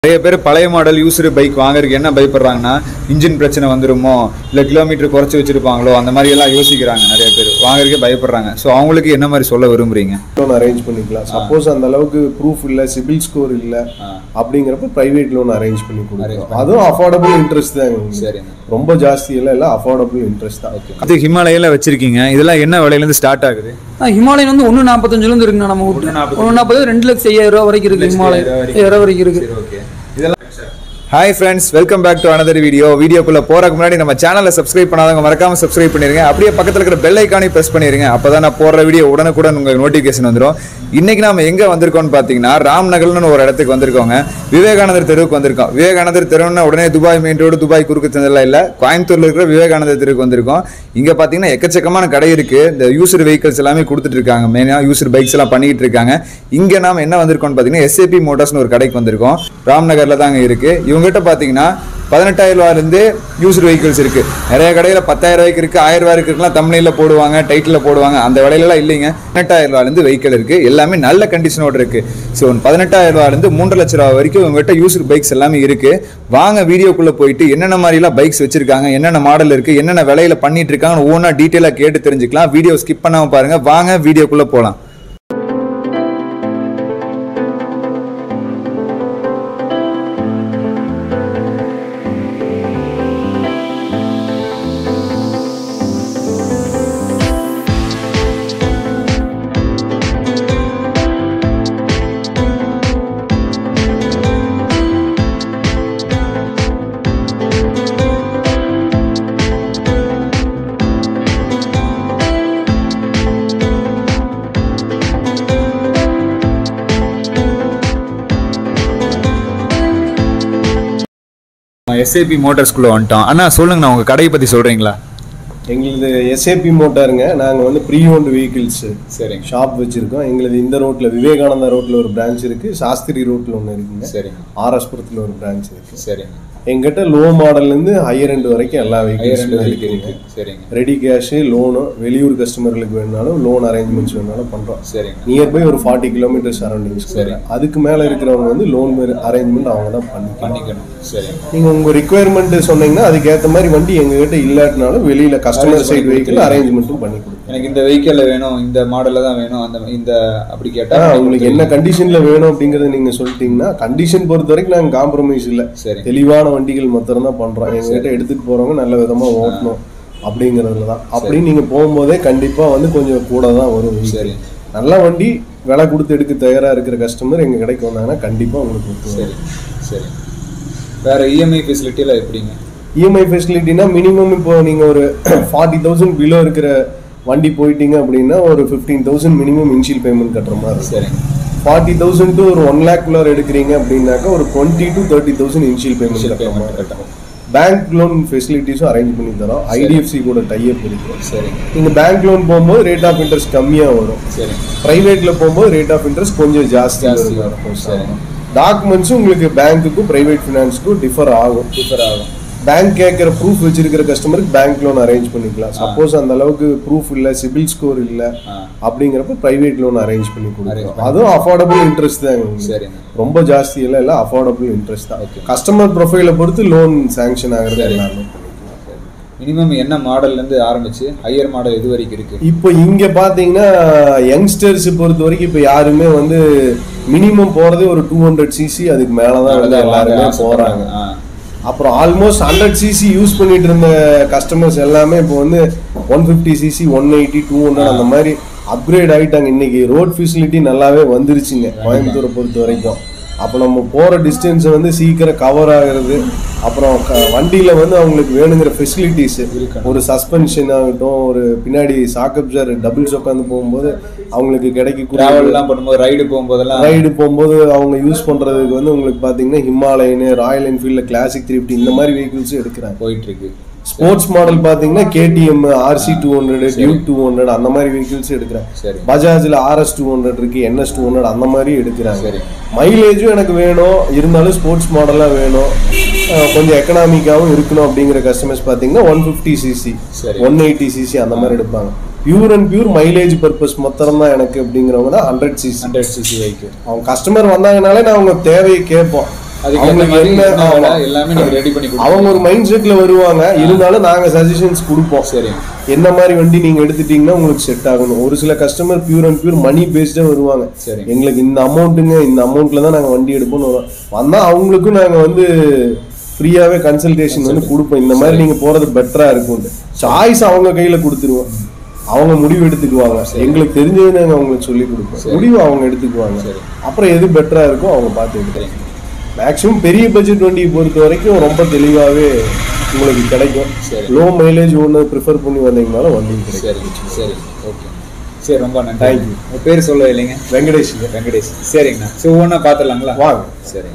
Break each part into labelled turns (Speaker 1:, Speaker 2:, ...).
Speaker 1: நிறைய பேர் பழைய மாடல் யூஸ்டு பைக் வாங்குறதுக்கு என்ன பயப்படுறாங்கன்னா இன்ஜின் பிரச்சனை வந்துருமோ இல்லை கிலோமீட்டர் குறைச்சி வச்சிருப்பாங்களோ அந்த மாதிரி எல்லாம் யோசிக்கிறாங்க நிறைய பேர் வாங்குறதுக்கே பயப்படுறாங்க ஸோ அவங்களுக்கு என்ன மாதிரி சொல்ல விரும்புறீங்க
Speaker 2: லோன் அரேஞ்ச் பண்ணிக்கலாம் சப்போஸ் அந்த அளவுக்கு ப்ரூஃப் இல்ல சிபில் ஸ்கோர் இல்ல அப்படிங்கிறப்ப பிரைவேட் லோன் அரேஞ்ச் பண்ணி கொடுக்குறோம் அதுவும் அஃபோர்டபுள் இன்ட்ரெஸ்ட் தான் உங்களுக்கு.
Speaker 1: சரிங்க
Speaker 2: ரொம்ப ஜாஸ்தி எல்லாம் இல்ல அஃபோர்டபுள் இன்ட்ரெஸ்ட் தான்
Speaker 1: இது ஹிமாலயில வச்சிருக்கீங்க இதெல்லாம் என்ன விலையிலேருந்து ஸ்டார்ட் ஆகுது
Speaker 3: ஆ, ஹிமாலயன் வந்து ஒன்று நாற்பத்தஞ்சுலேருந்து இருக்குண்ணா நம்ம வீட்டு ஒன்று நாற்பது ரெண்டு லட்சம் ஐயாயிரம் ரூபா வரைக்கும் இருக்கு ஹிமாலயன் ஐயாயிரம் வரைக்கும் இருக்கு
Speaker 1: ஓகே இதெல்லாம் hi friends welcome back to another video வீடியோக்குள்ள போறதுக்கு முன்னாடி நம்ம சேனலை சப்ஸ்கிரைப் பண்ணாதவங்க மறக்காம சப்ஸ்கிரைப் பண்ணிருங்க அப்படியே பக்கத்துல இருக்கிற பெல் ஐக்கானே பிரஸ் பண்ணிருங்க அப்பதான் நான் போடுற வீடியோ உடனுக்குடன் உங்களுக்கு நோட்டிஃபிகேஷன் வந்துடும் இன்னைக்கு நாம எங்க வந்திருக்கோம்னு பாத்தீங்கன்னா ராம்நகர்னு ஒரு இடத்துக்கு வந்திருக்கோங்க விவேகானந்தர் தெருவுக்கு வந்திருக்கோம் விவேகானந்தர் தெருவுன்னா உடனே துபாய் மெயின் ரோடு துபாய் குறுக்கு சந்தெல்லாம் இல்ல கோயம்புத்தூர்ல இருக்கிற விவேகானந்தர் தெருவுக்கு வந்திருக்கோம் இங்க பாத்தீங்கன்னா எக்கச்சக்கமான கடை இருக்கு இந்த யூசர் வெஹிக்கல்ஸ் எல்லாமே கொடுத்துட்டு இருக்காங்க மெயினா யூசர் பைக்ஸ் எல்லாம் பண்ணிட்டு இருக்காங்க இங்க நாம என்ன வந்திருக்கோம்னு பாத்தீங்கன்னா எஸ்ஏபி மோட்டார்ஸ்னு ஒரு கடைக்கு வந்திருக்கோம் ராம்நகர்ல தாங்க இருக்கு இவங்ககிட்ட பாத்தீங்கன்னா பதினெட்டாயிரம் ரூபாயிலிருந்து யூசர் வெஹிக்கிள்ஸ் இருக்கு நிறைய கடையில பத்தாயிரம் ரூபாய்க்கு இருக்கு ஆயிரம் ரூபாய்க்கு இருக்குலாம் தமிழ்ல போடுவாங்க டைட்டில் போடுவாங்க அந்த விலையிலலாம் இல்லைங்க பதினெட்டாயிரம் ரூபாயிலிருந்து வெஹிக்கிள் இருக்கு எல்லாமே நல்ல கண்டிஷனோட இருக்கு ஸோ பதினெட்டாயிரம் ரூபாயிலிருந்து மூன்றரை லட்ச ரூபா வரைக்கும் உங்ககிட்ட யூசர் பைக்ஸ் எல்லாமே இருக்கு வாங்க வீடியோக்குள்ள போயிட்டு என்னென்ன மாதிரிலாம் பைக்ஸ் வச்சிருக்காங்க என்னென்ன மாடல் இருக்கு என்னென்ன விலையில பண்ணிட்டு இருக்காங்க ஒவ்வொன்றா டீட்டெயிலாக கேட்டு தெரிஞ்சுக்கலாம் வீடியோ ஸ்கிப் பண்ணாம பாருங்க வாங்க வீடியோக்குள்ள போகலாம் எஸ்ஏபி மோட்டார்ஸ்குள்ள வந்துட்டோம் அண்ணா சொல்லுங்கண்ணா உங்க கடையை பத்தி சொல்றீங்களா
Speaker 2: எங்களுது எஸ்ஏபி மோட்டாருங்க நாங்க வந்து ப்ரீ ஓன்டு வெஹிக்கிள்ஸ்
Speaker 1: சரிங்க
Speaker 2: ஷாப் வச்சிருக்கோம் எங்களுது இந்த ரோட்ல விவேகானந்தா ரோட்ல ஒரு பிரான்ச் இருக்கு சாஸ்திரி ரோட்ல ஒன்று இருக்குங்க
Speaker 1: சரிங்க
Speaker 2: ஆர்எஸ்புரத்துல ஒரு பிரான்ச் இருக்கு
Speaker 1: சரிங்க
Speaker 2: எங்கிட்ட லோ மாடல்ல இருந்து ஹையர் எண்ட் வரைக்கும் எல்லா வெஹிக்கிள்ஸுமே
Speaker 1: வரைக்கும்
Speaker 2: இருக்குங்க
Speaker 1: இருக்கு சரிங்க
Speaker 2: ரெடி கேஷ் லோனு வெளியூர் கஸ்டமர்களுக்கு வேணுனாலும் லோன் அரேஞ்ச்மெண்ட்ஸ் வேணாலும் பண்றோம்
Speaker 1: சரிங்க
Speaker 2: நியர்பை ஒரு ஃபார்ட்டி கிலோமீட்டர் சரௌண்டிங்ஸ்
Speaker 1: சரி.
Speaker 2: அதுக்கு மேல இருக்கிறவங்க வந்து லோன் அரேஞ்ச்மெண்ட் அவங்க தான் பண்ணிக்கலாம்
Speaker 1: பண்ணிக்கணும் சரிங்க
Speaker 2: நீங்க உங்க ரிக்குவயர்மெண்ட் சொன்னீங்கன்னா அதுக்கேற்ற மாதிரி வண்டி எங்ககிட்ட இல்லாட்டினாலும் வெளியில கஸ்டமர் சைடு வெஹிக்கிள் அரேஞ்ச்மெண்ட்டும் பண்ணி கொடுக்கும்
Speaker 1: எனக்கு இந்த வெஹிக்கிள் வேணும் இந்த மாடல்ல தான் வேணும் அந்த இந்த அப்படி கேட்டா
Speaker 2: ஆ, உங்களுக்கு என்ன கண்டிஷன்ல வேணும் அப்படிங்கறத நீங்க சொல்லிட்டீங்கன்னா கண்டிஷன் பொறுத்த வரைக்கும் நாங்க காம்ப்ரமைஸ் இல்ல
Speaker 1: சரி
Speaker 2: தெளிவான வண்டிகள் மாத்திரம் தான் பண்றோம் எங்ககிட்ட எடுத்துட்டு போறவங்க நல்ல விதமா ஓட்டணும் அப்படிங்கறதுல தான் அப்படி நீங்க போகும்போதே கண்டிப்பா வந்து கொஞ்சம் கூட தான் வரும் vehicle.
Speaker 1: சரி
Speaker 2: நல்ல வண்டி விலை கொடுத்து எடுக்க தயாரா இருக்கிற கஸ்டமர் எங்க கடைக்கு வந்தாங்கன்னா கண்டிப்பா உங்களுக்கு ஒத்துவரும்.
Speaker 1: சரி சரி வேற இஎம்ஐ ஃபெசிலிட்டி எல்லாம் எப்படிங்க
Speaker 2: இஎம்ஐ ஃபெசிலிட்டினா மினிமம் இப்போ நீங்க ஒரு ஃபார்ட்டி தௌசண்ட் பிலோ இருக்கிற வண்டி போயிட்டீங்க அப்படின்னா ஒரு fifteen thousand minimum initial payment கட்டுற மாதிரி இருக்கும்
Speaker 1: சரிங்க
Speaker 2: ஃபார்ட்டி தௌசண்ட் டு ஒரு ஒன் லேக் குள்ளார எடுக்கிறீங்க அப்படின்னாக்கா ஒரு twenty to thirty thousand initial payment
Speaker 1: Initial
Speaker 2: கட்டுற
Speaker 1: payment
Speaker 2: மாதிரி
Speaker 1: கட்டணும்.
Speaker 2: இருக்கும் பேங்க் லோன் ஃபெசிலிட்டிஸும் அரேஞ்ச் பண்ணி தரோம் ஐடிஎஃப்சி கூட டைப் இருக்கு
Speaker 1: சரிங்க
Speaker 2: நீங்க பேங்க் லோன் போகும்போது ரேட் ஆஃப் இன்ட்ரெஸ்ட் கம்மியா வரும்
Speaker 1: சரிங்க
Speaker 2: பிரைவேட்ல போகும்போது ரேட் ஆஃப் இன்ட்ரெஸ்ட் கொஞ்சம் ஜாஸ்தி
Speaker 1: ஜாஸ்தி
Speaker 2: வரும்
Speaker 1: வரும். சரிங்க.
Speaker 2: டாக்குமெண்ட்ஸும் உங்களுக்கு பேங்க்குக்கும் பிரைவேட் ஃபினான்ஸுக்கும் டிஃபர் ஆகும்
Speaker 1: டிஃபர் ஆகும்
Speaker 2: பேங்க் கேட்குற ப்ரூஃப் வச்சிருக்கிற கஸ்டமருக்கு பேங்க் லோன் அரேஞ்ச் பண்ணிக்கலாம் சப்போஸ் அந்த அளவுக்கு ப்ரூஃப் இல்ல சிபில் ஸ்கோர் இல்ல
Speaker 1: ஆ
Speaker 2: அப்படிங்கிறப்ப பிரைவேட் லோன் அரேஞ்ச் பண்ணி கொடுக்குறோம்
Speaker 1: Arrange
Speaker 2: அதுவும் அஃபோர்டபுள் இன்ட்ரெஸ்ட் தான் உங்களுக்கு.
Speaker 1: சரிங்க
Speaker 2: ரொம்ப ஜாஸ்தி எல்லாம் இல்ல அஃபோர்டபுள் இன்ட்ரெஸ்ட் தான்
Speaker 1: Okay.
Speaker 2: கஸ்டமர் ப்ரொஃபைலை பொறுத்து லோன் சாங்ஷன் ஆகுறது எல்லாமே பண்ணிக்கலாம்
Speaker 1: மினிமம் என்ன மாடல்ல இருந்து ஆரம்பிச்சு ஹையர் மாடல் எது வரைக்கும் இருக்கு
Speaker 2: இப்போ இங்க பாத்தீங்கன்னா யங்ஸ்டர்ஸ் பொறுத்த வரைக்கும் இப்போ யாருமே வந்து மினிமம் போறதே ஒரு டூ ஹண்ட்ரட் சிசி அதுக்கு மேலதான் வந்து எல்லாருமே போறாங்க
Speaker 1: ஆ,
Speaker 2: அப்புறம் ஆல்மோஸ்ட் ஹண்ட்ரட் சிசி யூஸ் பண்ணிட்டு இருந்த கஸ்டமர்ஸ் எல்லாமே இப்போ வந்து one fifty cc one eighty two hundred அந்த மாதிரி அப்கிரேட் ஆகிட்டாங்க இன்னைக்கு ரோட் ஃபெசிலிட்டி நல்லாவே வந்துருச்சுங்க கோயம்புத்தூரை பொறுத்த வரைக்கும் அப்போ நம்ம போகிற டிஸ்டன்ஸை வந்து சீக்கிரம் கவர் ஆகுறது அப்புறம் க- வண்டியில வந்து அவங்களுக்கு வேணுங்கிற ஃபெசிலிட்டிஸ்
Speaker 1: இருக்கணும்.
Speaker 2: ஒரு சஸ்பென்ஷன் ஆகட்டும் ஒரு பின்னாடி சாக்கப்சர் டபுள்ஸ் உட்காந்து போகும்போது அவங்களுக்கு கிடைக்கக்கூடிய
Speaker 1: டிராவல் எல்லாம் பண்ணும்போது ரைடு போகும்போதெல்லாம்
Speaker 2: ரைடு போகும்போது அவங்க யூஸ் பண்றதுக்கு வந்து உங்களுக்கு பாத்தீங்கன்னா ஹிமாலயன் ராயல் என்ஃபீல்ட்ல கிளாசிக் த்ரீ ஃபிஃப்டி இந்த மாதிரி வெஹிக்கிள்ஸ் எடுக்கிறாங்க
Speaker 1: போயிட்டு இருக்கு
Speaker 2: ஸ்போர்ட்ஸ் மாடல் பாத்தீங்கன்னா KTM RC two hundred Duke two hundred அந்த மாதிரி வெஹிக்கிள்ஸ் எடுக்கிறாங்க
Speaker 1: சரி
Speaker 2: பஜாஜ்ல ஆர்எஸ் டூ ஹண்ட்ரட் இருக்கு என்எஸ் டூ ஹண்ட்ரட் அந்த மாதிரி எடுக்கிறாங்க
Speaker 1: சரி
Speaker 2: மைலேஜும் எனக்கு வேணும் இருந்தாலும் ஸ்போர்ட்ஸ் மாடலாக வேணும் அஹ் கொஞ்சம் எக்கனாமிக்காவும் இருக்கணும் அப்படிங்கிற கஸ்டமர்ஸ் பார்த்தீங்கன்னா ஒன் ஃபிஃப்டி சிசி
Speaker 1: சரி.
Speaker 2: ஒன் எயிட்டி சிசி அந்த மாதிரி எடுப்பாங்க pure and pure mileage purpose மாத்திரம் தான் எனக்கு அப்படிங்கிறவங்க தான் hundred cc
Speaker 1: hundred cc vehicle
Speaker 2: அவங்க கஸ்டமர் வந்தாங்கனாலே நான் அவங்க தேவையை கேட்போம்
Speaker 1: அதுக்கு
Speaker 2: அவங்க
Speaker 1: ஏத்த மாதிரி
Speaker 2: என்ன
Speaker 1: என்ன வேலை
Speaker 2: ஆமா.
Speaker 1: எல்லாமே நீங்க ரெடி பண்ணி கொடுப்பீங்க
Speaker 2: அவங்க ஒரு மைண்ட் செட்ல வருவாங்க இருந்தாலும் நாங்க சஜஷன்ஸ் கொடுப்போம்
Speaker 1: சரிங்க
Speaker 2: என்ன மாதிரி வண்டி நீங்க எடுத்துட்டீங்கன்னா உங்களுக்கு செட் ஆகணும் ஒரு சில customer pure and pure money பேஸ்டா வருவாங்க
Speaker 1: சரி.
Speaker 2: எங்களுக்கு இந்த அமௌண்ட்டுங்க இந்த அமௌண்ட்ல தான் நாங்க வண்டி எடுப்போம்னு வருவோம் வந்தா அவங்களுக்கும் நாங்க வந்து ஃப்ரீயாவே கன்சல்டேஷன் வந்து கொடுப்போம் இந்த மாதிரி நீங்க போறது பெட்டரா இருக்கும் சாய்ஸ் அவங்க கையில கொடுத்துருவோம் அவங்க முடிவு எடுத்துக்குவாங்க எங்களுக்கு தெரிஞ்சது நாங்க அவங்களுக்கு சொல்லி கொடுப்போம் முடிவு அவங்க எடுத்துக்குவாங்க அப்புறம் எது பெட்டரா இருக்கோ அவங்க பார்த்து எடுக்கிறீங்க மேக்ஸிமம் பெரிய பட்ஜெட் வண்டியை பொறுத்த வரைக்கும் ரொம்ப தெளிவாகவே உங்களுக்கு கிடைக்கும் லோ மைலேஜ் ஒன்று ப்ரிஃபர் பண்ணி வந்தீங்கனாலும் வண்டி கிடைக்கும்
Speaker 1: சரி சரி ஓகே சரி ரொம்ப நன்றி
Speaker 2: Thank you.
Speaker 1: உங்க பேர் சொல்ல இல்லைங்க
Speaker 2: வெங்கடேஷ்
Speaker 1: வெங்கடேஷ் சரிங்கண்ணா சரி ஒவ்வொன்றா பார்த்துடலாங்களா
Speaker 2: வாங்க
Speaker 1: சரிங்க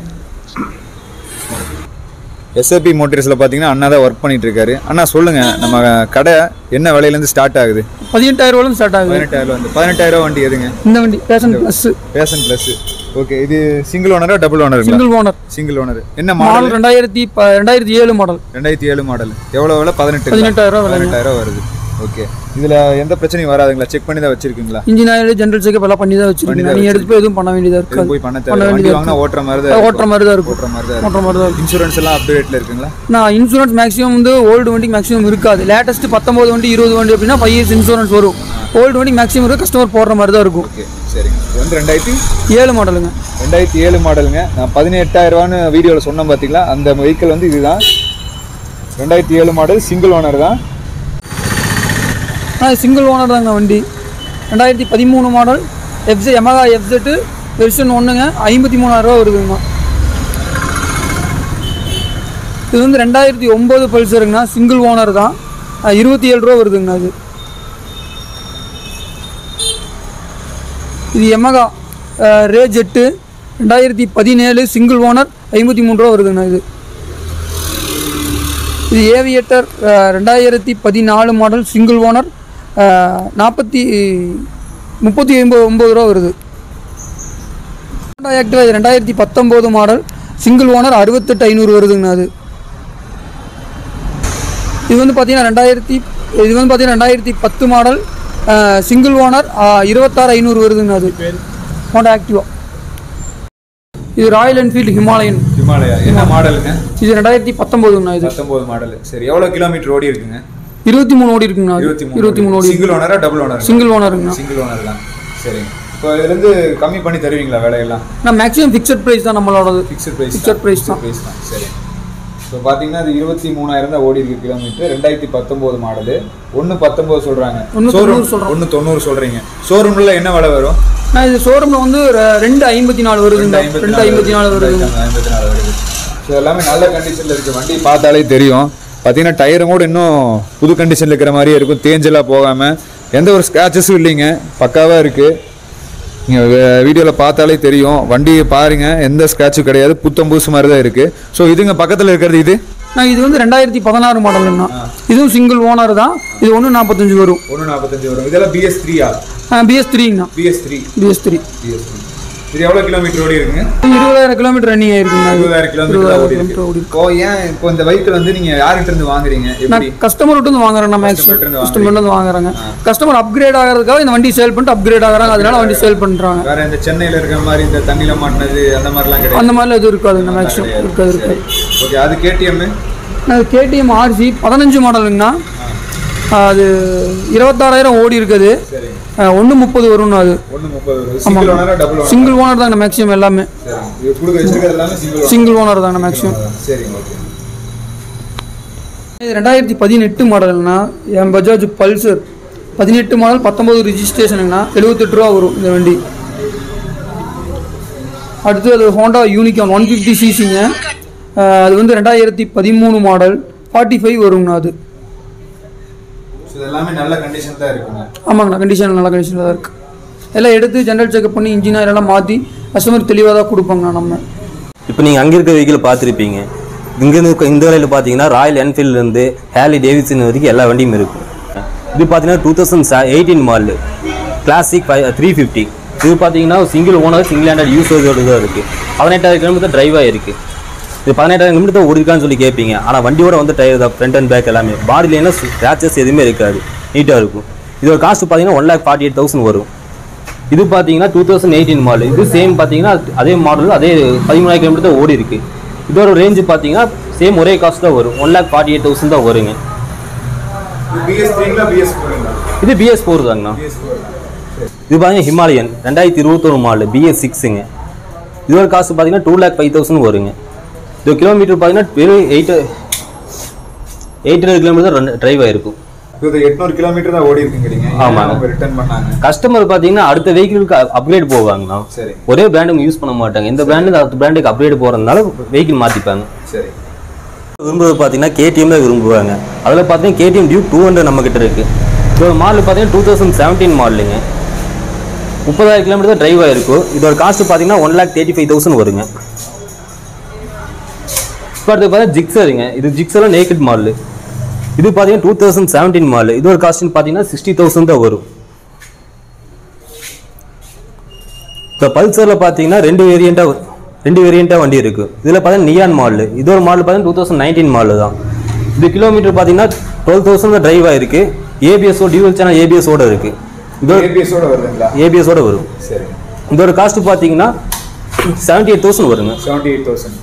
Speaker 1: எஸ்எப்பி மோட்டர்ஸில் பார்த்தீங்கன்னா அண்ணா தான் ஒர்க் பண்ணிட்டு இருக்காரு அண்ணா சொல்லுங்க நம்ம கடை என்ன விலையிலேருந்து ஸ்டார்ட் ஆகுது
Speaker 3: பதினெட்டாயிரம் ரூபாய் ஸ்டார்ட் ஆகுது
Speaker 1: பதினெட்டாயிரம் வந்து பதினெட்டாயிரம் வண்டி எதுங்க
Speaker 3: இந்த வண்டி Passion plus
Speaker 1: Passion plus okay இது சிங்கிள் ஓனரா டபுள் ஓனருங்களா
Speaker 3: சிங்கிள் ஓனர்
Speaker 1: சிங்கிள் ஓனர் என்ன மாடல்
Speaker 3: மாடல் ரெண்டாயிரத்தி ப- ரெண்டாயிரத்தி ஏழு மாடல்
Speaker 1: ரெண்டாயிரத்தி ஏழு மாடல் எவ்வளோ விலை பதினெட்டு
Speaker 3: பதினெட்டாயிரம் ரூபாய் விலைங்க.
Speaker 1: பதினெட்டாயிரம் வருது ஓகே இதில் எந்த பிரச்சனையும் வராதுங்களா செக் பண்ணி தான் வச்சிருக்கீங்களா
Speaker 3: இன்ஜின் ஆயில் ஜென்ரல் செக்கப் எல்லாம் பண்ணி தான் வச்சிருக்கீங்க நீங்க எடுத்து போய் எதுவும் பண்ண வேண்டியதா
Speaker 1: இது
Speaker 3: இருக்காது
Speaker 1: போய் பண்ண
Speaker 3: பண்ண
Speaker 1: தேவை வண்டி
Speaker 3: வேண்டியதா
Speaker 1: வாங்கினா
Speaker 3: இருக்கு
Speaker 1: ஓட்டுற மாதிரி தான்
Speaker 3: ஓட்டுற மாதிரி தான் இருக்கும்
Speaker 1: ஓட்டுற மாதிரி தான்
Speaker 3: ஓட்டுற மாதிரி தான் இருக்கும்
Speaker 1: இன்சூரன்ஸ் எல்லாம் அப் ரேட்டில் இருக்குங்களா
Speaker 3: நான் இன்சூரன்ஸ் மேக்ஸிமம் வந்து ஓல்டு வண்டி மேக்ஸிமம் இருக்காது லேட்டஸ்ட் பத்தொன்பது வண்டி இருபது வண்டி அப்படின்னா ஃபைவ் இயர்ஸ் இன்சூரன்ஸ் வரும் ஓல்டு வண்டி மேக்ஸிமம் இருக்கும் கஸ்டமர் போடுற மாதிரி தான் இருக்கும்
Speaker 1: ஓகே சரிங்க இது வந்து ரெண்டாயிரத்தி
Speaker 3: ஏழு மாடலுங்க
Speaker 1: ரெண்டாயிரத்தி ஏழு மாடலுங்க நான் பதினெட்டாயிரம் ரூபான்னு வீடியோவில் சொன்னேன் பார்த்தீங்களா அந்த வெஹிக்கிள் வந்து இதுதான் ரெண்டாயிரத்தி ஏழு மாடல் சிங்கிள் ஓனர் தான்
Speaker 3: ஆ சிங்கிள் ஓனர் தாங்க வண்டி ரெண்டாயிரத்தி பதிமூணு model FZ Yamaha FZ version ஒன்றுங்க ஐம்பத்தி மூணாயிரம் ரூபா வருதுங்கண்ணா இது வந்து ரெண்டாயிரத்தி ஒம்பது பல்சருங்கண்ணா சிங்கிள் ஓனர் தான் ஆ, இருபத்தி ஏழு ரூபா வருதுங்கண்ணா அது இது எமகா ரே ஜெட்டு ரெண்டாயிரத்தி பதினேழு சிங்கிள் ஓனர் ஐம்பத்தி மூணு ரூபா வருதுங்கண்ணா இது இது ஏவியேட்டர் ரெண்டாயிரத்தி பதினாலு மாடல் சிங்கிள் ஓனர் நாற்பத்தி முப்பத்தி ஒம்பது ஒம்பது ரூபா வருது ஹோண்டா ஆக்டிவா இது ரெண்டாயிரத்தி பத்தொம்போது மாடல் சிங்கிள் ஓனர் அறுபத்தெட்டு ஐநூறு வருதுங்கண்ணா அது இது வந்து பார்த்தீங்கன்னா ரெண்டாயிரத்தி இது வந்து பார்த்தீங்கன்னா ரெண்டாயிரத்தி பத்து மாடல் சிங்கிள் ஓனர் இருபத்தாறு ஐநூறு வருதுங்கண்ணா அது ஹோண்டா ஆக்டிவா இது ராயல் என்ஃபீல்டு ஹிமாலயன்
Speaker 1: ஹிமாலயா என்ன மாடலுங்க
Speaker 3: இது ரெண்டாயிரத்தி பத்தொம்போதுங்கண்ணா இது
Speaker 1: பத்தொன்பது மாடல் சரி எவ்வளோ கிலோமீட்டர் ஓடி இருக்குங்க
Speaker 3: இருபத்தி மூணு ஓடி இருக்குங்கண்ணா அது.
Speaker 1: இருபத்தி மூணு
Speaker 3: இருபத்தி மூணு ஓடி
Speaker 1: சிங்கிள் ஓனரா டபுள் ஓனர்
Speaker 3: சிங்கிள் ஓனருங்கண்ணா
Speaker 1: சிங்கிள் ஓனர் தான் சரிங்க இப்போ இதுலேருந்து கம்மி பண்ணி தருவீங்களா விலையெல்லாம்
Speaker 3: நான் மேக்ஸிமம் ஃபிக்ஸட் ப்ரைஸ் தான் நம்மளோடது
Speaker 1: ஃபிக்ஸட் ப்ரைஸ்
Speaker 3: Fixed price தான்.
Speaker 1: ப்ரைஸ் தான் சரி இப்போ பார்த்தீங்கன்னா அது இருபத்தி மூணாயிரம் தான் ஓடி இருக்கு கிலோமீட்டர் ரெண்டாயிரத்தி பத்தொம்போது மாடலு ஒன்று பத்தொம்போது சொல்கிறாங்க
Speaker 3: ஒண்ணு தொண்ணூறு சொல்றோம்.
Speaker 1: ஒன்று தொண்ணூறு சொல்கிறீங்க ஷோரூமில் என்ன விலை வரும்
Speaker 3: நான் இது ஷோரூமில் வந்து ரெ- ரெண்டு ஐம்பத்தி நாலு வருதுங்க ரெண்டு ஐம்பத்தி நாலு வருதுங்க
Speaker 1: ஐம்பத்தி நாலு வருது ஸோ எல்லாமே நல்ல கண்டிஷனில் இருக்குது வண்டி பார்த்தாலே தெரியும் பார்த்தீங்கன்னா டயரும் கூட இன்னும் புது கண்டிஷனில் இருக்கிற மாதிரியே இருக்கும் தேஞ்செல்லாம் போகாமல் எந்த ஒரு ஸ்க்ராச்சஸும் இல்லைங்க பக்காவாக இருக்குது நீங்கள் வீடியோவில் பார்த்தாலே தெரியும் வண்டியை பாருங்க எந்த ஸ்க்ராட்சும் கிடையாது புத்தம் புதுசு மாதிரி தான் இருக்குது ஸோ இதுங்க பக்கத்தில் இருக்கிறது இது
Speaker 3: நான் இது வந்து ரெண்டாயிரத்தி பதினாறு மாடலுங்கண்ணா இதுவும் சிங்கிள் ஓனர் தான் இது ஒன்று நாற்பத்தஞ்சு வரும்
Speaker 1: ஒன்று நாற்பத்தஞ்சு வரும் இதெல்லாம் பிஎஸ் த்ரீயா
Speaker 3: பிஎஸ் த்ரீங்கண்ணா
Speaker 1: BS three
Speaker 3: BS three
Speaker 1: BS three இது எவ்வளோ கிலோமீட்டர் ஓடி இருக்குங்க
Speaker 3: இருபதாயிரம் கிலோமீட்டர் ரன்னிங் ஆயிருக்குங்க இது.
Speaker 1: இருபதாயிரம் கிலோமீட்டர்
Speaker 3: இருபதாயிரம்
Speaker 1: ஓடி
Speaker 3: கிலோமீட்டர் ஓடி
Speaker 1: இருக்கு இப்போ ஏன் இப்போ இந்த வெஹிக்கிள் வந்து நீங்கள் யார்கிட்ட இருந்து வாங்குறீங்க எப்படி
Speaker 3: நான் கஸ்டமர் விட்டு வந்து வாங்குறேன் நான் மேக்ஸிமம்
Speaker 1: Customer கிட்ட
Speaker 3: கஸ்டமர் வந்து வாங்குறாங்க கஸ்டமர் அப்கிரேட் ஆகிறதுக்காக இந்த வண்டி சேல் பண்ணிட்டு அப்கிரேட் ஆகுறாங்க அதனால வண்டி சேல் பண்ணுறாங்க
Speaker 1: வேற இந்த சென்னையில இருக்கிற மாதிரி இந்த தண்ணியில மாட்டினது அந்த மாதிரிலாம் கிடையாது
Speaker 3: அந்த மாதிரிலாம் எதுவும் இருக்காதுங்க மேக்ஸிமம் இருக்காது இருக்காது
Speaker 1: ஓகே அது கேடிஎம்
Speaker 3: அது கேடிஎம் ஆர்சி பதினஞ்சு மாடலுங்கண்ணா அது இருபத்தாறாயிரம் ஓடி இருக்குது
Speaker 1: சரி
Speaker 3: ஒன்று முப்பது வரும்ண்ணா அது
Speaker 1: ஒன்று முப்பது வரும் சிங்கிள் ஓனரா டபுள் ஓனர்
Speaker 3: சிங்கிள் ஓனர் தாங்க மேக்ஸிமம் எல்லாமே
Speaker 1: சரி இது கொடுக்க வச்சிருக்கிறது எல்லாமே சிங்கிள் ஓனர்
Speaker 3: சிங்கிள் ஓனர் தாங்க மேக்ஸிமம்
Speaker 1: சரிங்க ஓகே
Speaker 3: இது ரெண்டாயிரத்தி பதினெட்டு மாடல்னா என் பஜாஜ் பல்சர் பதினெட்டு மாடல் பத்தொம்பது ரிஜிஸ்ட்ரேஷனுங்கண்ணா எழுபத்தெட்டு ரூபா வரும் இந்த வண்டி அடுத்து அது ஹோண்டா யூனிகான் ஒன் ஃபிஃப்டி சிசிங்க அது வந்து ரெண்டாயிரத்தி பதிமூணு மாடல் ஃபார்ட்டி ஃபைவ் வருங்கண்ணா அது
Speaker 1: இது எல்லாமே நல்ல கண்டிஷன் தான் இருக்குங்க
Speaker 3: ஆமாங்கண்ணா கண்டிஷன் நல்ல கண்டிஷனில் தான் இருக்குது எல்லாம் எடுத்து ஜென்ரல் செக்அப் பண்ணி இன்ஜினியர் எல்லாம் மாற்றி கஸ்டமர் தெளிவாக தான் கொடுப்பாங்கண்ணா நம்ம
Speaker 4: இப்போ நீங்கள் அங்கே இருக்க வெஹிக்கிள் பார்த்துருப்பீங்க இங்கேருந்து இந்த வேலையில் பார்த்தீங்கன்னா ராயல் என்ஃபீல்ட்லேருந்து ஹேலி டேவிட்சன் வரைக்கும் எல்லா வண்டியும் இருக்கும் இது பார்த்தீங்கன்னா two thousand eighteen model Classic five three fifty இது பார்த்தீங்கன்னா சிங்கிள் ஓனர் சிங்கிள் ஹேண்டட் யூசேஜோடு தான் இருக்குது பதினெட்டாயிரம் கிலோமீட்டர் டிரைவாக இருக்குது இது பதினெட்டாயிரம் கிலோமீட்டர் தான் ஓடிருக்கான்னு சொல்லி கேட்பீங்க ஆனால் வண்டியோட வந்து டயர் தான் ஃப்ரண்ட் அண்ட் பேக் எல்லாமே பாடியில ஸ்க்ராச்சஸ் எதுவுமே இருக்காது நீட்டாக இருக்கும் இதோட காஸ்ட் பார்த்தீங்கன்னா one lakh forty eight thousand வரும் இது பார்த்தீங்கன்னா டூ தௌசண்ட் எயிட்டீன் மாடல் இது சேம் பார்த்தீங்கன்னா அதே மாடல் அதே பதிமூணாயிரம் கிலோமீட்டர் ஓடி இருக்கு இதோட ரேஞ்சு பார்த்தீங்கன்னா சேம் ஒரே காஸ்ட் தான் வரும் one lakh forty eight thousand தான் வருங்க
Speaker 1: பிஎஸ் த்ரீங்களா பிஎஸ் ஃபோருங்களா
Speaker 4: இது பிஎஸ் ஃபோர் தாங்கண்ணா
Speaker 1: பிஎஸ் ஃபோர்
Speaker 4: இது பார்த்தீங்கன்னா ஹிமாலயன் ரெண்டாயிரத்தி இருபத்தொரு மாடல் பிஎஸ் சிக்ஸுங்க இதோட காசு பார்த்தீங்கன்னா டூ லேக் ஃபைவ் தௌசண்ட் வருங்க இது கிலோமீட்டர் பார்த்தீங்கன்னா வெறும் eight eight hundred kilometre run drive ஆயிருக்கும்
Speaker 1: இது எட்நூறு கிலோமீட்டர் தான் ஓடி இருக்குங்கிறீங்க
Speaker 4: ஆமாங்க.
Speaker 1: அவங்க ரிட்டர்ன் பண்ணாங்க
Speaker 4: கஸ்டமர் பார்த்தீங்கன்னா அடுத்த வெஹிக்கிளுக்கு அப்கிரேட் போவாங்கண்ணா
Speaker 1: சரி
Speaker 4: ஒரே பிராண்டுங்க யூஸ் பண்ண மாட்டாங்க இந்த பிராண்டு அடுத்த பிராண்டுக்கு அப்கிரேட் போகிறதுனால வெஹிக்கிள் மாற்றிப்பாங்க
Speaker 1: சரி
Speaker 4: விரும்புறது பார்த்தீங்கன்னா கேடிஎம் தான் விரும்புவாங்க அதில் பார்த்தீங்கன்னா கேடிஎம் டியூ டூ ஹண்ட்ரட் நம்ம கிட்ட இருக்கு இதோட மாடல் பார்த்தீங்கன்னா டூ தௌசண்ட் செவன்டீன் மாடலுங்க முப்பதாயிரம் கிலோமீட்டர் தான் டிரைவ் ஆயிருக்கும் இதோட காஸ்ட் பார்த்தீங்கன்னா one lakh thirty five thousand வருங்க இப்போ அடுத்து பார்த்தீங்கன்னா ஜிக்ஸருங்க இது ஜிக்ஸரில் நேக்கட் மாடல் இது பார்த்தீங்கன்னா டூ தௌசண்ட் செவன்டீன் மாடல் இதோட காஸ்ட்னு பார்த்தீங்கன்னா சிக்ஸ்டி தௌசண்ட் தான் வரும் இப்போ பல்சரில் பார்த்தீங்கன்னா ரெண்டு வேரியண்ட்டாக ரெண்டு வேரியண்ட்டாக வண்டி இருக்குது இதில் பார்த்தீங்கன்னா நியான் மாடல் இதோட மாடல் பார்த்தீங்கன்னா டூ தௌசண்ட் நைன்டீன் மாடல் தான் இது கிலோமீட்டர் பார்த்தீங்கன்னா டுவெல் தௌசண்ட் டிரைவ் ஆயிருக்கு ஏபிஎஸ்ஓ டியூவல் சேனல் ஏபிஎஸோட இருக்குது இதோட
Speaker 1: ஏபிஎஸோட வருதுங்களா
Speaker 4: ஏபிஎஸோட வரும்
Speaker 1: சரி
Speaker 4: இதோட காஸ்ட் பார்த்தீங்கன்னா செவன்ட்டி எயிட் தௌசண்ட் வருங்க
Speaker 1: செவன்டி எயிட் தௌசண்ட்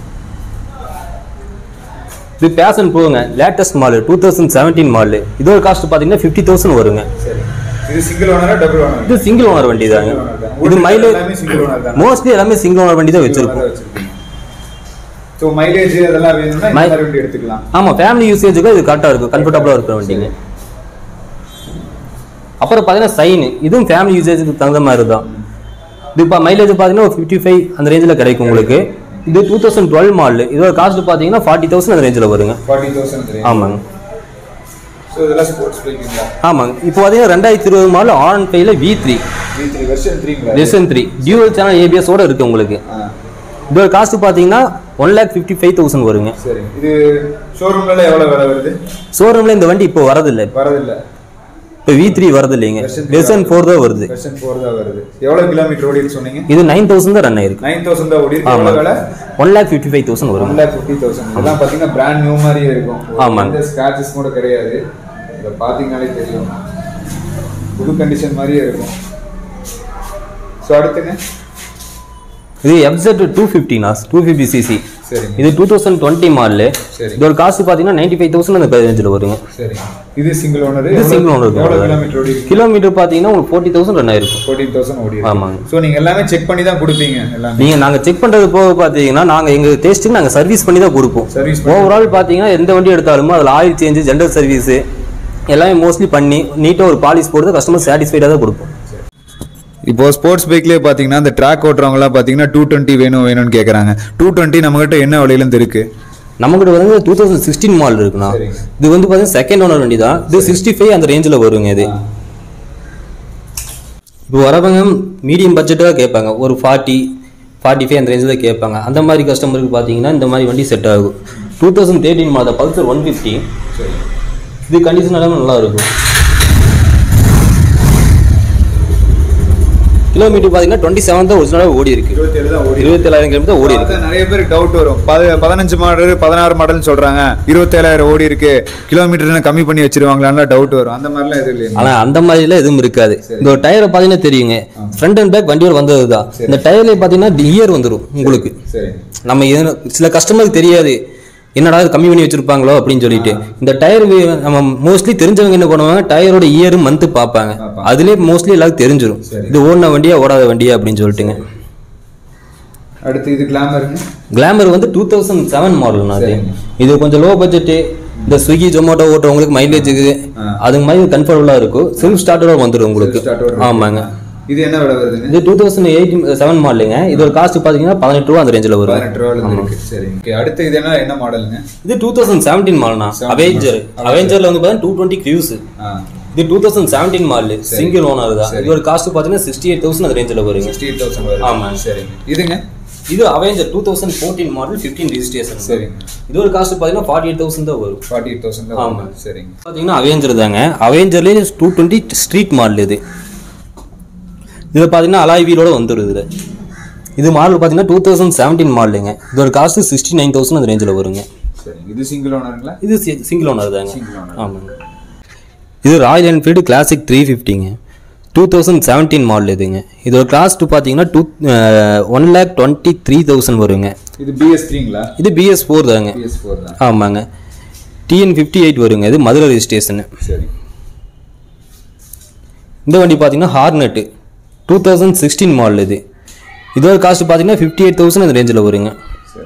Speaker 4: இது பேஷன் ப்ரோங்க latest model two thousand seventeen model இதோட காஸ்ட் பார்த்தீங்கன்னா ஃபிஃப்டி தௌசண்ட் வருங்க
Speaker 1: சரி இது சிங்கிள் ஓனரா டபுள் ஓனர்
Speaker 4: இது சிங்கிள் ஓனர் வண்டி தாங்க இது மைலேஜ்
Speaker 1: எல்லாமே சிங்கிள் ஓனர் தான்
Speaker 4: மோஸ்ட்லி எல்லாமே சிங்கிள் ஓனர் வண்டி தான் வச்சிருப்போம்
Speaker 1: ஸோ மைலேஜ் அதெல்லாம் வேணும்னா இந்த
Speaker 4: மை-
Speaker 1: மாதிரி வண்டி எடுத்துக்கலாம்
Speaker 4: ஆமாம் ஃபேமிலி யூசேஜுக்கு இது கரெக்டாக இருக்கும் கம்ஃபர்டபுளாக இருக்கிற வண்டிங்க அப்புறம் பார்த்தீங்கன்னா சைன் இதுவும் ஃபேமிலி யூசேஜுக்கு தகுந்த மாதிரி தான் இது இப்போ மைலேஜ் பார்த்தீங்கன்னா ஒரு ஃபிஃப்டி ஃபைவ் அந்த ரேஞ்சில் கிடைக்கும் உங்களுக்கு இது டூ தௌசண்ட் டுவெல் மாடல் இதோட காஸ்ட் பார்த்தீங்கன்னா ஃபார்ட்டி தௌசண்ட் அந்த ரேஞ்சில் வருங்க
Speaker 1: ஃபார்ட்டி தௌசண்ட்
Speaker 4: ஆமாங்க
Speaker 1: ஸோ இதெல்லாம் ஸ்போர்ட்ஸ் பைக்குங்களா
Speaker 4: ஆமாங்க இப்போ பார்த்தீங்கன்னா ரெண்டாயிரத்தி இருபது மாடல் ஆர் அண்ட் ஃபைவ்ல V three
Speaker 1: V three version த்ரீங்களா
Speaker 4: லெசன் த்ரீ டியூவல் சேனல் ஏபிஎஸோட இருக்கு உங்களுக்கு
Speaker 1: ஆ
Speaker 4: இதோட காஸ்ட் பார்த்தீங்கன்னா one lakh fifty five thousand வருங்க
Speaker 1: சரி இது ஷோரூம்ல எவ்வளவு விலை வருது
Speaker 4: ஷோரூமில் இந்த வண்டி இப்போ வரதில்லை
Speaker 1: வரதில்ல
Speaker 4: இப்போ வி த்ரீ வரது இல்லைங்க
Speaker 1: Version
Speaker 4: லெசன் ஃபோர் தான் வருது
Speaker 1: வெர்ஷன் ஃபோர் தான் வருது எவ்வளவு கிலோமீட்டர் ஓடி இருக்கு சொன்னீங்க
Speaker 4: இது நைன் தௌசண்ட் தான் ரன் ஆயிருக்கு
Speaker 1: நைன் தௌசண்ட் தான் ஓடி இருக்கு
Speaker 4: ஆமா
Speaker 1: எவ்வளவு விலை
Speaker 4: one lakh fifty five thousand
Speaker 1: one
Speaker 4: வரும்
Speaker 1: லேக் ஃபிஃப்டி தௌசண்ட் இதெல்லாம் பார்த்தீங்கன்னா பிராண்ட் நியூ மாதிரியே இருக்கும்
Speaker 4: ஆமாங்க.
Speaker 1: எந்த ஸ்கிராச்சஸ் கூட கிடையாது இதை பார்த்தீங்கனாலே தெரியும் புது கண்டிஷன் மாதிரியே இருக்கும் ஸோ அடுத்துங்க
Speaker 4: இது எஃப்செட் டூ ஃபிஃப்டினா டூ ஃபிஃப்டி சிசி
Speaker 1: சரிங்க
Speaker 4: இது டூ தௌசண்ட் டுவெண்ட்டி மாடலு
Speaker 1: சரி.
Speaker 4: இதோட காசு பார்த்தீங்கன்னா நைன்டி ஃபைவ் தௌசண்ட் அந்த ரேஞ்சில் வருங்க
Speaker 1: சரி இது சிங்கிள் ஓனர்
Speaker 4: இது single owner தான்.
Speaker 1: எவ்வளோ கிலோமீட்டர் ஓடி இருக்கு
Speaker 4: கிலோமீட்டர் பார்த்தீங்கன்னா உங்களுக்கு ஃபோர்ட்டி தௌசண்ட் ரன் ஆயிருக்கும்
Speaker 1: ஃபோர்டீன் தௌசண்ட் ஓடி இருக்கு
Speaker 4: ஆமாங்க
Speaker 1: ஸோ நீங்கள் எல்லாமே செக் பண்ணி தான் கொடுப்பீங்க எல்லாமே
Speaker 4: நீங்கள் நாங்கள் செக் பண்ணுறது போக பார்த்தீங்கன்னா நாங்கள் எங்கள் டேஸ்ட்டுக்கு நாங்கள் சர்வீஸ் பண்ணி தான் கொடுப்போம்
Speaker 1: சர்வீஸ்
Speaker 4: ஓவரால் பார்த்தீங்கன்னா எந்த வண்டி எடுத்தாலுமோ அதில் ஆயில் சேஞ்சு ஜென்ரல் சர்வீஸு எல்லாமே மோஸ்ட்லி பண்ணி நீட்டாக ஒரு பாலிஷ் போட்டு கஸ்டமர் சாட்டிஸ்ஃபைடாக தான் கொடுப்போம்
Speaker 1: இப்போ ஸ்போர்ட்ஸ் பைக்லேயே பார்த்தீங்கன்னா இந்த ட்ராக் ஓட்டுறவங்கலாம் பார்த்தீங்கன்னா டூ டுவெண்ட்டி வேணும் வேணும்னு கேட்குறாங்க டூ டுவெண்ட்டி நம்மகிட்ட என்ன விலையிலேருந்து இருக்கு
Speaker 4: நம்மகிட்ட வந்து டூ தௌசண்ட் சிக்ஸ்டீன் மாடல் இருக்குண்ணா
Speaker 1: சரிங்க.
Speaker 4: இது வந்து பார்த்தீங்கன்னா செகண்ட் ஓனர் வண்டி தான் இது சிக்ஸ்டி ஃபைவ் அந்த ரேஞ்சில் வருங்க இது இப்போ வரவங்க மீடியம் பட்ஜெட்டாக கேட்பாங்க ஒரு ஃபார்ட்டி ஃபார்ட்டி ஃபைவ் அந்த ரேஞ்சில் கேட்பாங்க அந்த மாதிரி கஸ்டமருக்கு பார்த்தீங்கன்னா இந்த மாதிரி வண்டி செட் ஆகும் two thousand thirteen model Pulsar one fifty இது கண்டிஷன் எல்லாமே நல்லா இருக்கும் கிலோமீட்டர் பார்த்தீங்கன்னா டுவெண்ட்டி செவன் தான் ஒரிஜினலாக ஓடி இருக்கு
Speaker 1: இருபத்தேழு தான் ஓடி
Speaker 4: இருபத்தேழாயிரம் கிலோமீட்டர் ஓடி இருக்கு
Speaker 1: அதான் நிறைய பேருக்கு டவுட் வரும் பத- பதினஞ்சு மாடல் பதினாறு மாடல்னு சொல்றாங்க இருபத்தேழாயிரம் ஓடி இருக்கு கிலோமீட்டர் கம்மி பண்ணி வச்சிருவாங்களான்னு டவுட் வரும் அந்த மாதிரிலாம் எதுவும் இல்லையா
Speaker 4: ஆனா அந்த மாதிரிலாம் எதுவும் இருக்காது இந்த ஒரு டயரை பார்த்தீங்கன்னா தெரியுங்க ஃப்ரண்ட் அண்ட் பேக் வண்டியோட வந்தது தான் இந்த டயர்ல பார்த்தீங்கன்னா இயர் வந்துடும் உங்களுக்கு
Speaker 1: சரி
Speaker 4: நம்ம எது- சில கஸ்டமருக்கு தெரியாது என்னடா இது கம்மி பண்ணி வச்சிருப்பாங்களோ அப்படின்னு சொல்லிட்டு இந்த டயர் நம்ம மோஸ்ட்லி தெரிஞ்சவங்க என்ன பண்ணுவாங்க டயரோட இயர் மந்த் பார்ப்பாங்க
Speaker 1: பார்ப்பாங்க.
Speaker 4: அதுலயே மோஸ்ட்லி எல்லாரும் தெரிஞ்சிடும்
Speaker 1: சரி.
Speaker 4: இது ஓடின வண்டியா ஓடாத வண்டியா அப்படின்னு சொல்லிட்டுங்க
Speaker 1: அடுத்து இது கிளாமருங்க
Speaker 4: கிளாமர் வந்து டூ தௌசண்ட் செவன் மாடல்னா அது
Speaker 1: சரிங்க.
Speaker 4: இது கொஞ்சம் லோ பட்ஜெட்டு இந்த ஸ்விக்கி ஜொமேட்டோ ஓட்டுறவங்களுக்கு மைலேஜுக்கு
Speaker 1: ஆ.
Speaker 4: அது மாதிரி கம்ஃபர்டபுளாக இருக்கும் செல்ஃப் ஸ்டார்டரோட வந்துடும் உங்களுக்கு
Speaker 1: Self starter ஓட
Speaker 4: ஆமாங்க
Speaker 1: இது என்ன விலை வருதுங்க
Speaker 4: இது டூ தௌசண்ட் எயிட்டீன் செவன் மாடலுங்க இதோட காஸ்ட் பார்த்தீங்கன்னா பதினெட்டு ரூபா அந்த ரேஞ்சில் வரும்
Speaker 1: பதினெட்டு ரூபாயில இருந்து இருக்கு சரி ஓகே அடுத்து இது என்ன என்ன மாடலுங்க
Speaker 4: இது டூ தௌசண்ட் செவன்டீன் மாடல்னா
Speaker 1: 17
Speaker 4: அவெஞ்சர்
Speaker 1: Avenger.
Speaker 4: அவெஞ்சரில் வந்து பார்த்தீங்கன்னா டூ டுவெண்ட்டி கியூஸ்
Speaker 1: ஆ
Speaker 4: இது two thousand seventeen model single owner தான் இதோட காஸ்ட் பார்த்தீங்கன்னா சிக்ஸ்டி எயிட் தௌசண்ட் அந்த ரேஞ்சில் வருங்க
Speaker 1: சிக்ஸ்டி எயிட் தௌசண்ட் வருது
Speaker 4: ஆமாங்க.
Speaker 1: சரிங்க இதுங்க
Speaker 4: இது Avenger two thousand fourteen model fifteen registration
Speaker 1: சரிங்க
Speaker 4: இதோட காஸ்ட் பார்த்தீங்கன்னா ஃபார்ட்டி எயிட் தௌசண்ட் தான் வரும்
Speaker 1: ஃபார்ட்டி எயிட் தௌசண்ட்
Speaker 4: ஆமா.
Speaker 1: சரிங்க
Speaker 4: பார்த்தீங்கன்னா அவெஞ்சர் தாங்க அவெஞ்சர்லேயே டூ டுவெண்ட்டி ஸ்ட்ரீட் மாடல் இது இதில் பார்த்தீங்கன்னா அலாய் வீலோட வந்துடும் இதில் இது மாடல் பார்த்தீங்கன்னா டூ தௌசண்ட் செவன்டீன் மாடலுங்க இதோட காஸ்ட் சிக்ஸ்டி நைன் தௌசண்ட் அந்த ரேஞ்சில் வருங்க
Speaker 1: சரிங்க இது சிங்கிள் ஓனருங்களா
Speaker 4: இது சிங்கிள் ஓனர் தாங்க
Speaker 1: Single owner.
Speaker 4: ஆமாங்க இது ராயல் என்ஃபீல்டு கிளாசிக் த்ரீ ஃபிஃப்டிங்க டூ தௌசண்ட் செவன்டீன் மாடல் இதுங்க இதோட காஸ்ட் பார்த்தீங்கன்னா two one lakh twenty three thousand வருங்க
Speaker 1: இது பிஎஸ் த்ரீங்களா
Speaker 4: இது பிஎஸ் ஃபோர் தாங்க
Speaker 1: பிஎஸ் ஃபோர் தான்
Speaker 4: ஆமாங்க டிஎன் ஃபிஃப்டி எயிட் வருங்க இது மதுரை ரெஜிஸ்ட்ரேஷனு
Speaker 1: சரி
Speaker 4: இந்த வண்டி பார்த்தீங்கன்னா Hornet two thousand sixteen model இது இதோட காஸ்ட் பார்த்தீங்கன்னா ஃபிஃப்டி எயிட் தௌசண்ட் அந்த ரேஞ்சில் வருங்க
Speaker 1: சரி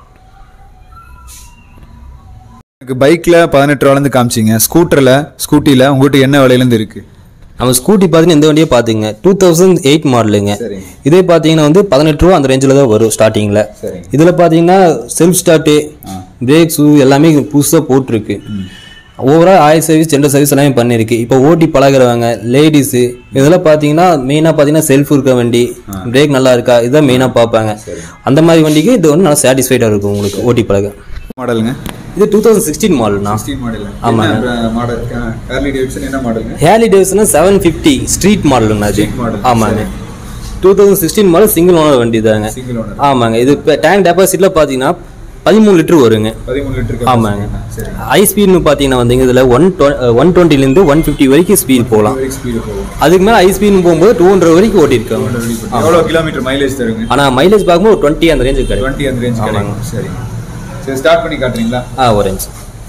Speaker 1: எனக்கு பைக்கில் பதினெட்டு ரூபாலேருந்து காமிச்சிங்க ஸ்கூட்டரில் ஸ்கூட்டியில் உங்கள்கிட்ட என்ன விலையிலேருந்து இருக்குது
Speaker 4: நம்ம ஸ்கூட்டி பார்த்தீங்கன்னா இந்த வண்டியே பார்த்துங்க டூ தௌசண்ட் எயிட் மாடலுங்க
Speaker 1: சரி
Speaker 4: இதே பார்த்தீங்கன்னா வந்து பதினெட்டு ரூபா அந்த ரேஞ்சில் தான் வரும் ஸ்டார்டிங்கில்
Speaker 1: சரி
Speaker 4: இதில் பார்த்தீங்கன்னா செல்ஃப் ஸ்டார்ட்டு பிரேக்ஸு எல்லாமே புதுசாக போட்டிருக்கு overall oil service general service எல்லாமே பண்ணியிருக்கு இப்போ ஓட்டி பழகுறவங்க லேடிஸு இதெல்லாம் பார்த்தீங்கன்னா மெயினாக பார்த்தீங்கன்னா செல்ஃப் இருக்க வண்டி பிரேக் நல்லா இருக்கா இதுதான் மெயினாக பார்ப்பாங்க அந்த மாதிரி வண்டிக்கு இது வந்து நல்லா சாட்டிஸ்ஃபைடாக இருக்கும் உங்களுக்கு ஓட்டி பழக
Speaker 1: மாடலுங்க
Speaker 4: இது டூ தௌசண்ட் சிக்ஸ்டீன் மாடல்னா
Speaker 1: சிக்ஸ்டீன் மாடல்
Speaker 4: ஆமாங்க.
Speaker 1: மாடல் ஹார்லி டேவிட்சன் என்ன மாடலுங்க
Speaker 4: Harley Davidson seven fifty street மாடலுங்க அது
Speaker 1: Street model.
Speaker 4: ஆமாங்க two thousand sixteen model single owner வண்டி தாங்க
Speaker 1: சிங்கிள் ஓனர்
Speaker 4: ஆமாங்க இது இப்போ டேங்க் டெபாசிட்டில் பார்த்தீங்கன்னா பதிமூணு லிட்டர் வருங்க
Speaker 1: பதிமூணு லிட்டருக்கு
Speaker 4: ஆமாங்க
Speaker 1: சரி
Speaker 4: ஹை ஸ்பீட்னு பார்த்தீங்கன்னா வந்துங்க இதில் ஒன் ஒன் டுவெண்ட்டிலேருந்து ஒன் ஃபிஃப்டி வரைக்கும் ஸ்பீட் போகலாம்
Speaker 1: ஸ்பீடு போகும்
Speaker 4: அதுக்கு மேலே ஹை ஸ்பீட்னு போகும்போது டூ ஹண்ட்ரட் வரைக்கும் ஓட்டியிருக்காங்க
Speaker 1: எவ்வளோ கிலோமீட்டர் மைலேஜ் தருங்க
Speaker 4: ஆனால் மைலேஜ் பார்க்கும்போது டுவெண்ட்டி அந்த ரேஞ்சுக்கு கிடைக்கும்
Speaker 1: டுவெண்ட்டி அந்த ரேஞ்ச் கிடைக்கும் சரி சரி ஸ்டார்ட் பண்ணி காட்டுறீங்களா
Speaker 4: ஆ ஒரு ரேஞ்ச்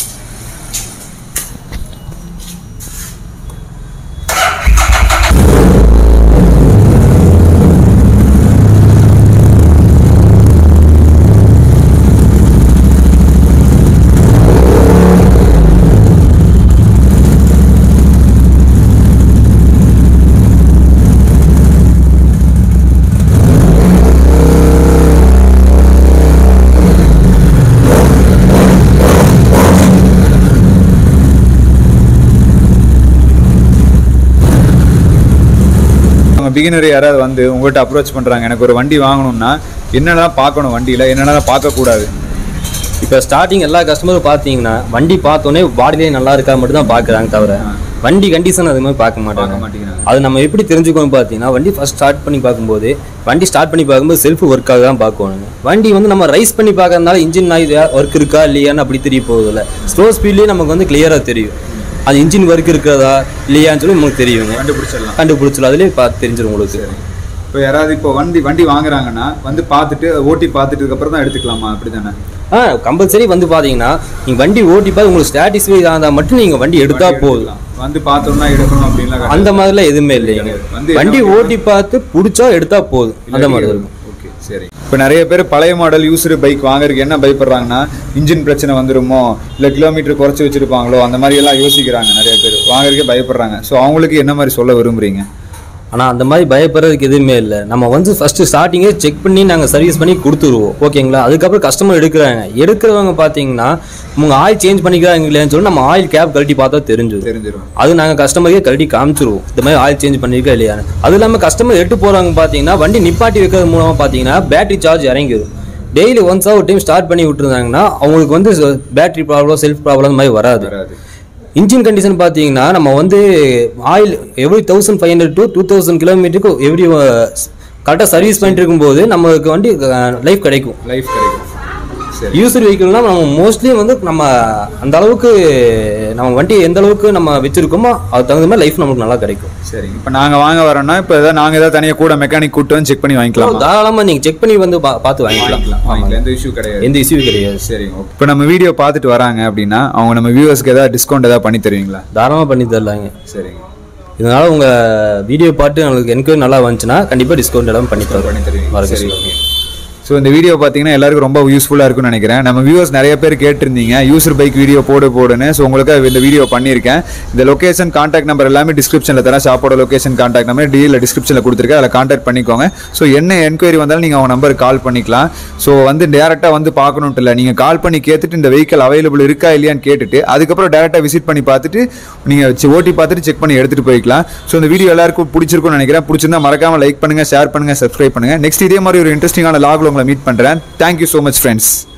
Speaker 1: நம்ம பிகினர் யாராவது வந்து உங்கள்கிட்ட அப்ரோச் பண்ணுறாங்க எனக்கு ஒரு வண்டி வாங்கணும்னா என்னென்னலாம் பார்க்கணும் வண்டியில் என்னென்னலாம் பார்க்கக்கூடாது
Speaker 4: இப்போ ஸ்டார்டிங் எல்லா கஸ்டமரும் பார்த்தீங்கன்னா வண்டி பார்த்தோன்னே பாடிலே நல்லா இருக்கா மட்டும் தான் பார்க்குறாங்க தவிர வண்டி கண்டிஷன் அது மாதிரி பார்க்க மாட்டாங்க
Speaker 1: பார்க்க மாட்டேங்கிறாங்க
Speaker 4: அது நம்ம எப்படி தெரிஞ்சுக்கணும் பார்த்தீங்கன்னா வண்டி ஃபர்ஸ்ட் ஸ்டார்ட் பண்ணி பார்க்கும்போது வண்டி ஸ்டார்ட் பண்ணி பார்க்கும்போது செல்ஃப் ஒர்க்காக தான் பார்க்கணுங்க வண்டி வந்து நம்ம ரைஸ் பண்ணி பார்க்கறதுனால இன்ஜின் ஒர்க் இருக்கா இல்லையான்னு அப்படி தெரிய போகுதில்ல ஸ்லோ ஸ்பீட்லேயே நமக்கு வந்து கிளியராக தெரியும் அது இன்ஜின் ஒர்க் இருக்கிறதா இல்லையான்னு சொல்லி நமக்கு தெரியுங்க
Speaker 1: கண்டுபிடிச்சிடலாம்
Speaker 4: கண்டுபிடிச்சலாம் அதுலேயே பார்த்து தெரிஞ்சிடும் உங்களுக்கு
Speaker 1: இப்போ யாராவது இப்போ வண்டி வண்டி வாங்குறாங்கன்னா வந்து பார்த்துட்டு ஓட்டி பார்த்துட்டு அப்புறம் தான் எடுத்துக்கலாமா அப்படி தானே
Speaker 4: ஆ கம்பல்சரி வந்து பார்த்தீங்கன்னா நீங்கள் வண்டி ஓட்டி பார்த்து உங்களுக்கு ஸ்டாட்டிஸ்ஃபை இருந்தால் மட்டும் நீங்கள் வண்டி எடுத்தா போதும்
Speaker 1: வந்து பார்த்தோம்னா எடுக்கணும் அப்படின்லாம்
Speaker 4: அந்த மாதிரிலாம் எதுவுமே இல்லைங்க
Speaker 1: வந்து
Speaker 4: வண்டி ஓட்டி பார்த்து பிடிச்சா எடுத்தா போதும் அந்த மாதிரி இருக்கும்
Speaker 1: ஓகே சரி இப்போ நிறைய பேர் பழைய மாடல் யூஸ்டு பைக் வாங்குறதுக்கு என்ன பயப்படுறாங்கன்னா இன்ஜின் பிரச்சனை வந்துருமோ இல்லை கிலோமீட்டர் குறைச்சி வச்சிருப்பாங்களோ அந்த மாதிரி எல்லாம் யோசிக்கிறாங்க நிறைய பேர் வாங்குறதுக்கே பயப்படுறாங்க ஸோ அவங்களுக்கு என்ன மாதிரி சொல்ல விரும்புறீங்க
Speaker 4: ஆனால் அந்த மாதிரி பயப்படுறதுக்கு எதுவுமே இல்லை நம்ம வந்து ஃபஸ்ட்டு ஸ்டார்டிங்கே செக் பண்ணி நாங்கள் சர்வீஸ் பண்ணி கொடுத்துருவோம் ஓகேங்களா அதுக்கப்புறம் கஸ்டமர் எடுக்கிறாங்க எடுக்கிறவங்க பார்த்தீங்கன்னா உங்க ஆயில் சேஞ்ச் பண்ணிக்கிறாங்க இல்லையான்னு சொல்லி நம்ம ஆயில் கேப் கழட்டி பார்த்தா தெரிஞ்சிடும்
Speaker 1: தெரிஞ்சிடும்
Speaker 4: அது நாங்கள் கஸ்டமருக்கே கழட்டி காமிச்சிருவோம் இந்த மாதிரி ஆயில் சேஞ்ச் பண்ணியிருக்கா இல்லையான்னு அது இல்லாமல் கஸ்டமர் எட்டு போகிறவங்க பார்த்தீங்கன்னா வண்டி நிப்பாட்டி வைக்கிறது மூலமாக பார்த்தீங்கன்னா பேட்டரி சார்ஜ் இறங்கிடும் டெய்லி ஒன்ஸாக ஒரு டைம் ஸ்டார்ட் பண்ணி விட்டுருந்தாங்கன்னா அவங்களுக்கு வந்து பேட்டரி ப்ராப்ளம் செல்ஃப் ப்ராப்ளம் அந்த மாதிரி வராது
Speaker 1: வராது
Speaker 4: இன்ஜின் கண்டிஷன் பார்த்தீங்கன்னா நம்ம வந்து oil every thousand five hundred to two thousand கிலோமீட்டருக்கு எவ்ரி கரெக்டாக சர்வீஸ் பண்ணிட்டு இருக்கும்போது நமக்கு வண்டி லைஃப் கிடைக்கும்
Speaker 1: லைஃப் கிடைக்கும் சரி
Speaker 4: யூசர் வெஹிக்கிள்னா நம்ம மோஸ்ட்லி வந்து நம்ம அந்த அளவுக்கு நம்ம வண்டி எந்த அளவுக்கு நம்ம வச்சிருக்கோமோ அது தகுந்த மாதிரி லைஃப் நமக்கு நல்லா கிடைக்கும்
Speaker 1: சரி இப்போ நாங்கள் வாங்க வரோம்னா இப்போ ஏதாவது நாங்கள் ஏதாவது தனியாக கூட மெக்கானிக் கூட்டு வந்து செக் பண்ணி வாங்கிக்கலாம்
Speaker 4: தாராளமாக நீங்கள் செக் பண்ணி வந்து பா- பார்த்து வாங்கிக்கலாம்
Speaker 1: வாங்கிக்கலாம் எந்த இஷ்யூ கிடையாது
Speaker 4: எந்த இஷ்யூ கிடையாது
Speaker 1: சரி ஓகே இப்போ நம்ம வீடியோ பார்த்துட்டு வராங்க அப்படின்னா அவங்க நம்ம வியூவர்ஸ்க்கு ஏதாவது டிஸ்கவுண்ட் ஏதாவது பண்ணி தருவீங்களா
Speaker 4: தாராளமாக பண்ணி தரலாங்க
Speaker 1: சரிங்க
Speaker 4: இதனால உங்க வீடியோ பார்த்து உங்களுக்கு என்கொயரி நல்லா வந்துச்சுன்னா கண்டிப்பாக டிஸ்கவுண்ட் எல்லாம் பண்ணி தரோம்
Speaker 1: பண்ணி தருவீங்க
Speaker 4: வரகு
Speaker 1: சரி ஓகே ஸோ இந்த வீடியோ பார்த்தீங்கன்னா எல்லாருக்கும் ரொம்ப யூஸ்ஃபுல்லாக இருக்கும்னு நினைக்கிறேன் நம்ம வியூவர்ஸ் நிறைய பேர் கேட்டிருந்தீங்க யூசர் பைக் வீடியோ போடு போடுன்னு ஸோ உங்களுக்கு இந்த வீடியோ பண்ணியிருக்கேன் இந்த லொகேஷன் கான்டாக்ட் நம்பர் எல்லாமே டிஸ்கிரிப்ஷனில் தரேன் ஷாப்போட லொகேஷன் கான்டாக்ட் நம்பர் டிஎல் டிஸ்கிரிப்ஷனில் கொடுத்துருக்கேன் அதில் கான்டாக்ட் பண்ணிக்கோங்க ஸோ என்ன என்கொயரி வந்தாலும் நீங்கள் அவங்க நம்பருக்கு கால் பண்ணிக்கலாம் ஸோ வந்து டேரெக்டாக வந்து பார்க்கணுன்ட்டு இல்லை நீங்கள் கால் பண்ணி கேட்டுட்டு இந்த வெஹிக்கல் அவைலபிள் இருக்கா இல்லையான்னு கேட்டுட்டு அதுக்கப்புறம் டேரெக்டாக விசிட் பண்ணி பார்த்துட்டு நீங்கள் ஓட்டி பார்த்துட்டு செக் பண்ணி எடுத்துகிட்டு போய்க்கலாம் ஸோ இந்த வீடியோ எல்லாருக்கும் பிடிச்சிருக்கும்னு நினைக்கிறேன் பிடிச்சிருந்தா மறக்காம லைக் பண்ணுங்கள் ஷேர் பண்ணுங்கள் சப்ஸ்கிரைப் பண்ணுங்கள் நெக்ஸ்ட் இதே மாதிரி ஒரு இன்ட்ரெஸ்டிங்கான லாகில் உங்களை மீட் பண்ணுறேன் தேங்க்யூ ஸோ மச் ஃப்ரெண்ட்ஸ்